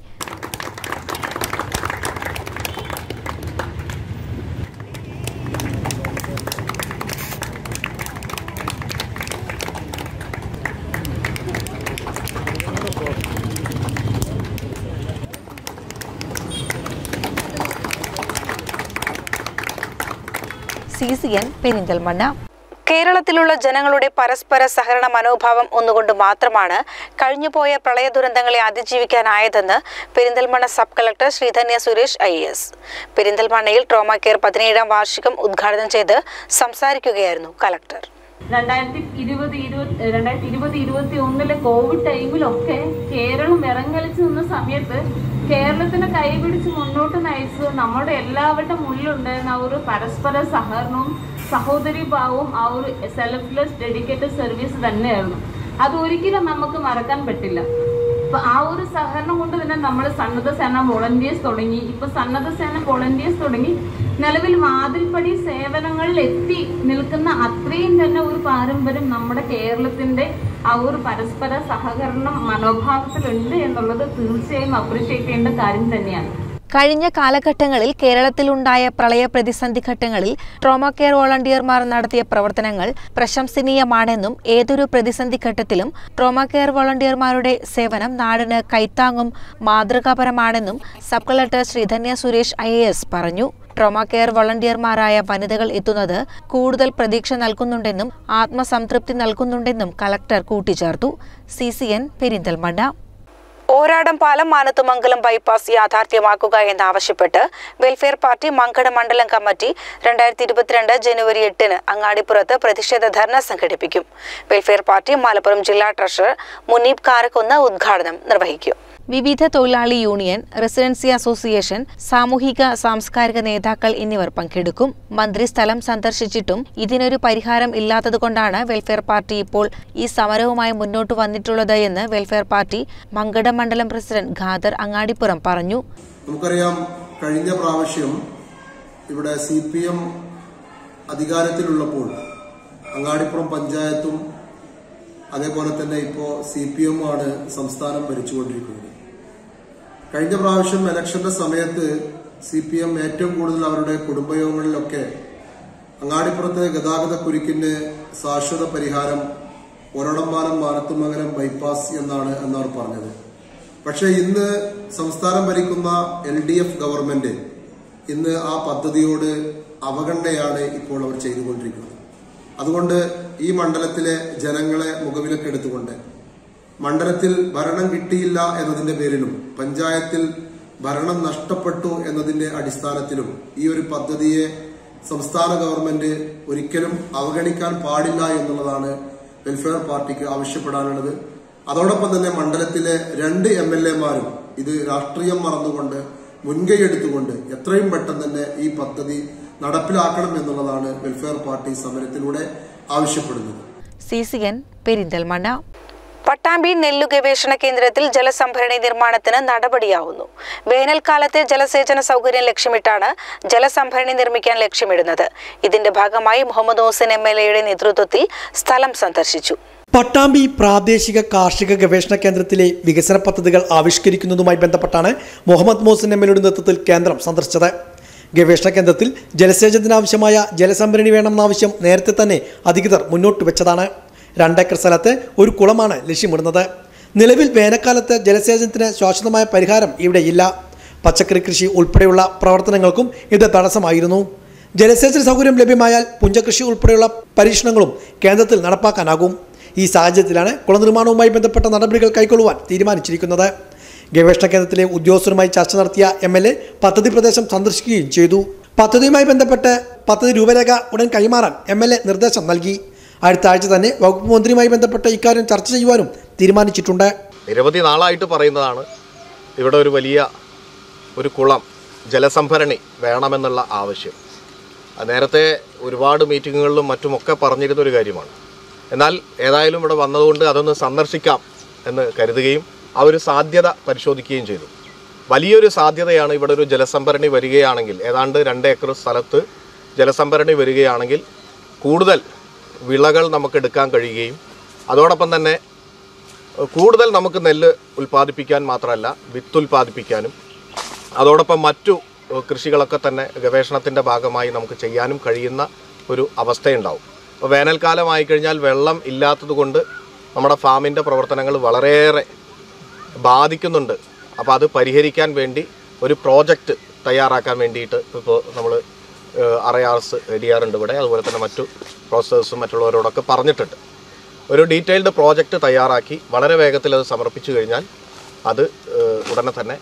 സി സി എൻ പെരിന്തൽമണ്ണ കേരളത്തിലുള്ള ജനങ്ങളുടെ പരസ്പര സഹകരണ മനോഭാവം ഒന്നുകൊണ്ട് മാത്രമാണ് കഴിഞ്ഞുപോയ പ്രളയ ദുരന്തങ്ങളെ അതിജീവിക്കാനായതെന്ന് Perinthalmanna sub collector Sreedhanya Suresh I S പെരിന്തൽമണ്ണയിൽ ട്രോമ കെയർ പതിനേഴാം വാർഷികം ഉദ്ഘാടനം ചെയ്ത് സംസാരിക്കുകയായിരുന്നു കളക്ടർ രണ്ടായിരത്തി ഇരുപത് ഇരുപത്തി രണ്ടായിരത്തി ഇരുപത് ഇരുപത്തി ഒന്നിലെ കോവിഡ് ടൈമിലൊക്കെ കേരളം ഇറങ്ങലിച്ച് നിന്ന സമയത്ത് കേരളത്തിനെ കൈപിടിച്ച് മുന്നോട്ട് നയിച്ച് നമ്മുടെ എല്ലാവരുടെ മുന്നിലുണ്ടായിരുന്ന ആ ഒരു പരസ്പര സഹകരണവും സഹോദരി ഭാവവും ആ ഒരു സെൽഫ്ലെസ് ഡെഡിക്കേറ്റഡ് സർവീസ് തന്നെയായിരുന്നു അത് ഒരിക്കലും നമുക്ക് മറക്കാൻ പറ്റില്ല അപ്പൊ ആ ഒരു സഹകരണം കൊണ്ട് തന്നെ തന്നെ നമ്മൾ സന്നദ്ധ സേന വോളണ്ടിയേഴ്സ് തുടങ്ങി ഇപ്പൊ സന്നദ്ധ സേന വോളണ്ടിയേഴ്സ് തുടങ്ങി നിലവിൽ വാതിൽപ്പടി സേവനങ്ങളിൽ എത്തി നിൽക്കുന്ന അത്രയും തന്നെ ഒരു പാരമ്പര്യം നമ്മുടെ കേരളത്തിന്റെ ആ ഒരു പരസ്പര സഹകരണം മനോഭാവത്തിലുണ്ട് എന്നുള്ളത് തീർച്ചയായും അപ്രീഷിയേറ്റ് ചെയ്യേണ്ട കാര്യം തന്നെയാണ് കഴിഞ്ഞ കാലഘട്ടങ്ങളിൽ കേരളത്തിലുണ്ടായ പ്രളയ പ്രതിസന്ധി ഘട്ടങ്ങളിൽ ട്രോമ കെയർ വോളണ്ടിയർമാർ നടത്തിയ പ്രവർത്തനങ്ങൾ പ്രശംസനീയമാണെന്നും ഏതൊരു പ്രതിസന്ധി ഘട്ടത്തിലും ട്രോമ കെയർ വോളണ്ടിയർമാരുടെ സേവനം നാടിന് കൈത്താങ്ങും മാതൃകാപരമാണെന്നും sub collector Sreedhanya Suresh I പറഞ്ഞു ട്രോമ കെയർ വോളണ്ടിയർമാരായ വനിതകൾ എത്തുന്നത് കൂടുതൽ പ്രതീക്ഷ നൽകുന്നുണ്ടെന്നും ആത്മസംതൃപ്തി നൽകുന്നുണ്ടെന്നും കളക്ടർ കൂട്ടിച്ചേർത്തു C C N Perinthalmanna Oradampalam Manathumangalam bypass യാഥാർത്ഥ്യമാക്കുക എന്നാവശ്യപ്പെട്ട് വെൽഫെയർ പാർട്ടി മങ്കട മണ്ഡലം കമ്മിറ്റി രണ്ടായിരത്തി ഇരുപത്തിരണ്ട് ജനുവരി എട്ടിന് അങ്ങാടിപ്പുറത്ത് പ്രതിഷേധ ധർണ സംഘടിപ്പിക്കും വെൽഫെയർ പാർട്ടി മലപ്പുറം ജില്ലാ ട്രഷറർ മുനീബ് കാരക്കുന്ന് ഉദ്ഘാടനം നിർവഹിക്കും വിവിധ തൊഴിലാളി യൂണിയൻ റെസിഡൻസി അസോസിയേഷൻ സാമൂഹിക സാംസ്കാരിക നേതാക്കൾ എന്നിവർ പങ്കെടുക്കും മന്ത്രി സ്ഥലം സന്ദർശിച്ചിട്ടും ഇതിനൊരു പരിഹാരം ഇല്ലാത്തതുകൊണ്ടാണ് വെൽഫെയർ പാർട്ടി ഇപ്പോൾ ഈ സമരവുമായി മുന്നോട്ട് വന്നിട്ടുള്ളത് എന്ന് വെൽഫെയർ പാർട്ടി മങ്കട മണ്ഡലം പ്രസിഡന്റ് ഖാദർ അങ്ങാടിപ്പുറം പറഞ്ഞു നമുക്കറിയാം കഴിഞ്ഞ പ്രാവശ്യം ഇവിടെ സി പി എം അധികാരത്തിലുള്ളപ്പോൾ അങ്ങാടിപ്പുറം പഞ്ചായത്തും അതേപോലെ തന്നെ ഇപ്പോൾ സി പി എം ആണ് സംസ്ഥാനം ഭരിച്ചുകൊണ്ടിരിക്കുന്നത് കഴിഞ്ഞ പ്രാവശ്യം ഇലക്ഷന്റെ സമയത്ത് സി പി എം ഏറ്റവും കൂടുതൽ അവരുടെ കുടുംബയോഗങ്ങളിലൊക്കെ അങ്ങാടിപ്പുറത്തെ ഗതാഗത കുരുക്കിന് ശാശ്വത പരിഹാരം ഒരടംപാലം മാനത്തുമംഗലം ബൈപ്പാസ് എന്നാണ് എന്നവർ പറഞ്ഞത് പക്ഷെ ഇന്ന് സംസ്ഥാനം ഭരിക്കുന്ന എൽ ഡി എഫ് ഗവൺമെന്റ് ഇന്ന് ആ പദ്ധതിയോട് അവഗണനയാണ് ഇപ്പോൾ അവർ ചെയ്തുകൊണ്ടിരിക്കുന്നത് അതുകൊണ്ട് ഈ മണ്ഡലത്തിലെ ജനങ്ങളെ മുഖവിലക്കെടുത്തുകൊണ്ട് മണ്ഡലത്തിൽ ഭരണം കിട്ടിയില്ല എന്നതിന്റെ പേരിലും പഞ്ചായത്തിൽ ഭരണം നഷ്ടപ്പെട്ടു എന്നതിന്റെ അടിസ്ഥാനത്തിലും ഈ ഒരു പദ്ധതിയെ സംസ്ഥാന ഗവൺമെന്റ് ഒരിക്കലും അവഗണിക്കാൻ പാടില്ല എന്നുള്ളതാണ് വെൽഫെയർ പാർട്ടിക്ക് ആവശ്യപ്പെടാനുള്ളത് അതോടൊപ്പം തന്നെ മണ്ഡലത്തിലെ രണ്ട് എം എൽ എമാരും ഇത് രാഷ്ട്രീയം മറന്നുകൊണ്ട് മുൻകൈ എടുത്തുകൊണ്ട് എത്രയും പെട്ടെന്ന് തന്നെ ഈ പദ്ധതി നടപ്പിലാക്കണം എന്നുള്ളതാണ് വെൽഫെയർ പാർട്ടി സമരത്തിലൂടെ ആവശ്യപ്പെടുന്നത് C C N Perinthalmanna Pattambi നെല്ലു ഗവേഷണ കേന്ദ്രത്തിൽ ജലസംഭരണി നിർമ്മാണത്തിന് നടപടിയാവുന്നു വേനൽക്കാലത്തെ ജലസേചന സൗകര്യം ലക്ഷ്യമിട്ടാണ് ജലസംഭരണി നിർമ്മിക്കാൻ ലക്ഷ്യമിടുന്നത് ഇതിന്റെ ഭാഗമായി മുഹമ്മദ് ഹുസൈൻ എം എൽ എയുടെ നേതൃത്വത്തിൽ സ്ഥലം സന്ദർശിച്ചു പട്ടാമ്പി പ്രാദേശിക കാർഷിക ഗവേഷണ കേന്ദ്രത്തിലെ വികസന പദ്ധതികൾ ആവിഷ്കരിക്കുന്നതുമായി ബന്ധപ്പെട്ടാണ് മുഹമ്മദ് മോഹസിൻ എം എൽഎയുടെ നേതൃത്വത്തിൽ കേന്ദ്രം സന്ദർശിച്ചത് ഗവേഷണ കേന്ദ്രത്തിൽ ജലസേചനത്തിനാവശ്യമായ ജലസംഭരണി വേണമെന്ന ആവശ്യം നേരത്തെ തന്നെ അധികൃതർ മുന്നോട്ട് വെച്ചതാണ് രണ്ടേക്കർ സ്ഥലത്ത് ഒരു കുളമാണ് ലക്ഷ്യമിടുന്നത് നിലവിൽ വേനൽക്കാലത്ത് ജലസേചനത്തിന് ശാശ്വതമായ പരിഹാരം ഇവിടെയില്ല പച്ചക്കറി കൃഷി ഉൾപ്പെടെയുള്ള പ്രവർത്തനങ്ങൾക്കും ഇത് തടസ്സമായിരുന്നു ജലസേചന സൗകര്യം ലഭ്യമായാൽ പുഞ്ചകൃഷി ഉൾപ്പെടെയുള്ള പരീക്ഷണങ്ങളും കേന്ദ്രത്തിൽ നടപ്പാക്കാനാകും ഈ സാഹചര്യത്തിലാണ് കുളനിർമ്മാണവുമായി ബന്ധപ്പെട്ട നടപടികൾ കൈക്കൊള്ളുവാൻ തീരുമാനിച്ചിരിക്കുന്നത് ഗവേഷണ കേന്ദ്രത്തിലെ ഉദ്യോഗസ്ഥരുമായി ചർച്ച നടത്തിയ എം എൽ എ പദ്ധതി പ്രദേശം സന്ദർശിക്കുകയും ചെയ്തു പദ്ധതിയുമായി ബന്ധപ്പെട്ട് പദ്ധതി രൂപരേഖ ഉടൻ കൈമാറാൻ എം എൽ എ നിർദ്ദേശം നൽകി അടുത്ത ആഴ്ച തന്നെ വകുപ്പ് മന്ത്രിയുമായി ബന്ധപ്പെട്ട് ഇക്കാര്യം ചർച്ച ചെയ്യുവാനും തീരുമാനിച്ചിട്ടുണ്ട് നിരവധി നാളായിട്ട് പറയുന്നതാണ് ഇവിടെ ഒരു വലിയ ഒരു കുളം ജലസംഭരണി വേണമെന്നുള്ള ആവശ്യം അത് നേരത്തെ ഒരുപാട് മീറ്റിങ്ങുകളിലും മറ്റുമൊക്കെ പറഞ്ഞിരുന്ന ഒരു കാര്യമാണ് എന്നാൽ ഏതായാലും ഇവിടെ വന്നതുകൊണ്ട് അതൊന്ന് സന്ദർശിക്കാം എന്ന് കരുതുകയും ആ ഒരു സാധ്യത പരിശോധിക്കുകയും ചെയ്തു വലിയൊരു സാധ്യതയാണ് ഇവിടെ ഒരു ജലസംഭരണി വരികയാണെങ്കിൽ ഏതാണ്ട് രണ്ട് ഏക്കർ സ്ഥലത്ത് ജലസംഭരണി വരികയാണെങ്കിൽ കൂടുതൽ വിളകൾ നമുക്ക് എടുക്കാൻ കഴിയുകയും അതോടൊപ്പം തന്നെ ഏഹ്, കൂടുതൽ നമുക്ക് നെല്ല് ഉൽപ്പാദിപ്പിക്കാൻ മാത്രമല്ല വിത്ത് ഉൽപ്പാദിപ്പിക്കാനും അതോടൊപ്പം മറ്റു ഏഹ്, കൃഷികളൊക്കെ തന്നെ ഗവേഷണത്തിൻ്റെ ഭാഗമായി നമുക്ക് ചെയ്യാനും കഴിയുന്ന ഒരു അവസ്ഥയുണ്ടാവും അപ്പോൾ വേനൽക്കാലമായി കഴിഞ്ഞാൽ വെള്ളം ഇല്ലാത്തതുകൊണ്ട് നമ്മുടെ ഫാമിൻ്റെ പ്രവർത്തനങ്ങൾ വളരെയേറെ ബാധിക്കുന്നുണ്ട് അപ്പോൾ അത് പരിഹരിക്കാൻ വേണ്ടി ഒരു പ്രോജക്റ്റ് തയ്യാറാക്കാൻ വേണ്ടിയിട്ട് ഇപ്പോൾ നമ്മൾ അറയാർസ് റെഡിയാറുണ്ട് ഇവിടെ അതുപോലെ തന്നെ മറ്റു പ്രോസസ്സും മറ്റുള്ളവരോടൊക്കെ പറഞ്ഞിട്ടുണ്ട് ഒരു ഡീറ്റെയിൽഡ് പ്രോജക്റ്റ് തയ്യാറാക്കി വളരെ വേഗത്തിൽ അത് സമർപ്പിച്ചു കഴിഞ്ഞാൽ അത് ഏഹ്, ഉടനെ തന്നെ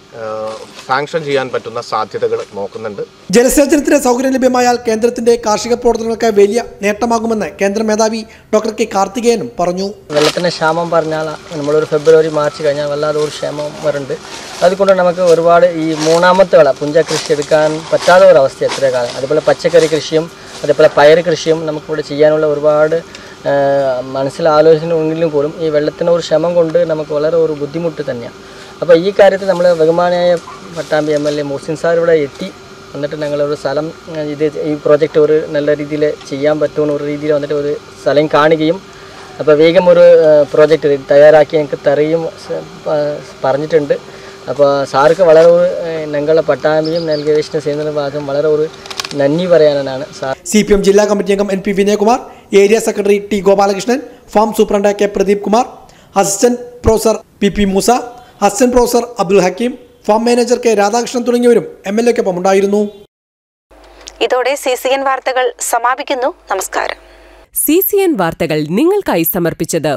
സാങ്ഷൻ ചെയ്യാൻ പറ്റുന്ന സാധ്യതകൾ നോക്കുന്നുണ്ട് ജലസേചനത്തിന് സൗകര്യം ലഭ്യമായാൽ കേന്ദ്രത്തിന്റെ കാർഷിക പ്രവർത്തനങ്ങൾക്ക് വലിയ നേട്ടമാകുമെന്ന് കേന്ദ്ര മേധാവി ഡോക്ടർ കെ കാർത്തികേയനും പറഞ്ഞു വെള്ളത്തിൻ്റെ ക്ഷാമം പറഞ്ഞാൽ നമ്മളൊരു ഫെബ്രുവരി മാർച്ച് കഴിഞ്ഞാൽ വല്ലാതെ ഒരു ക്ഷാമം വരുന്നുണ്ട് അതുകൊണ്ട് നമുക്ക് ഒരുപാട് ഈ മൂന്നാമത്തെ വിള പുഞ്ച കൃഷി എടുക്കാൻ പറ്റാത്ത ഒരവസ്ഥ എത്ര കാലം അതുപോലെ പച്ചക്കറി കൃഷിയും അതേപോലെ പയർ കൃഷിയും നമുക്കിവിടെ ചെയ്യാനുള്ള ഒരുപാട് ആ, മനസ്സിൽ ആലോചന ഉണ്ടെങ്കിലും പോലും ഈ വെള്ളത്തിന് ഒരു ക്ഷമം കൊണ്ട് നമുക്ക് വളരെ ഒരു ബുദ്ധിമുട്ട് തന്നെയാണ് അപ്പോൾ ഈ കാര്യത്തിൽ നമ്മൾ ബഹുമാനായ Pattambi M L A Muhsin sir ഇവിടെ എത്തി എന്നിട്ട് ഞങ്ങളൊരു സ്ഥലം ഏഹ്, ഇത് ഈ പ്രോജക്റ്റ് ഒരു നല്ല രീതിയിൽ ചെയ്യാൻ പറ്റുമെന്ന് ഒരു രീതിയിൽ വന്നിട്ട് ഒരു സ്ഥലം കാണുകയും അപ്പോൾ വേഗം ഒരു പ്രോജക്റ്റ് തയ്യാറാക്കി ഞങ്ങൾക്ക് തരുകയും സ- പ- പറഞ്ഞിട്ടുണ്ട് അപ്പോൾ സാർക്ക് വളരെ ഒരു ഏഹ്, ഞങ്ങളെ പട്ടാമ്പിയും നെൽഗവേഷണ ചെയ്യുന്ന ഭാഗം വളരെ ഒരു നന്ദി പറയാനാണ് സാർ സി പി എം ജില്ലാ കമ്മിറ്റി അംഗം N P Vinayakumar area secretary T Gopalakrishnan farm superintendent K Pradeep Kumar assistant professor P P Moosa assistant professor Abdul Hakeem farm manager K Radhakrishnan തുടങ്ങിയവരും എം എൽ എക്കൊപ്പം ഉണ്ടായിരുന്നു ഇതോടെ സി സി എൻ വാർത്തകൾ സമാപിക്കുന്നു നമസ്കാരം സി സി എൻ വാർത്തകൾ നിങ്ങൾക്കായി സമർപ്പിച്ചത്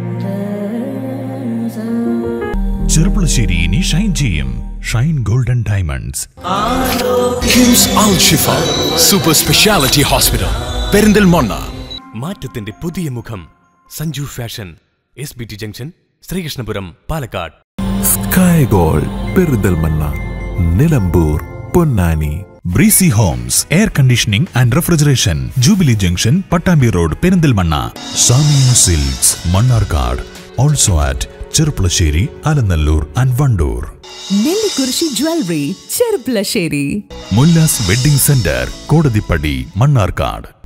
ചെറുപ്പുളശ്ശേരി ഇനി ഷൈൻ ചെയ്യും shine golden diamonds KIMS Al Shifa super speciality hospital Perinthalmanna മാറ്റത്തിന്റെ പുതിയ മുഖം Sanju fashion S B T junction Sreekrishnapuram Palakkad sky gold Perinthalmanna Nilambur Ponnani breezy homes air conditioning and refrigeration jubilee junction Pattambi road Perinthalmanna Samiya silks Mannarkkad also at Cherpulassery Alanallur and Wandoor Nellikkurissi jewellery Cherpulassery Mullas wedding centre Kodathippadi Mannarkkad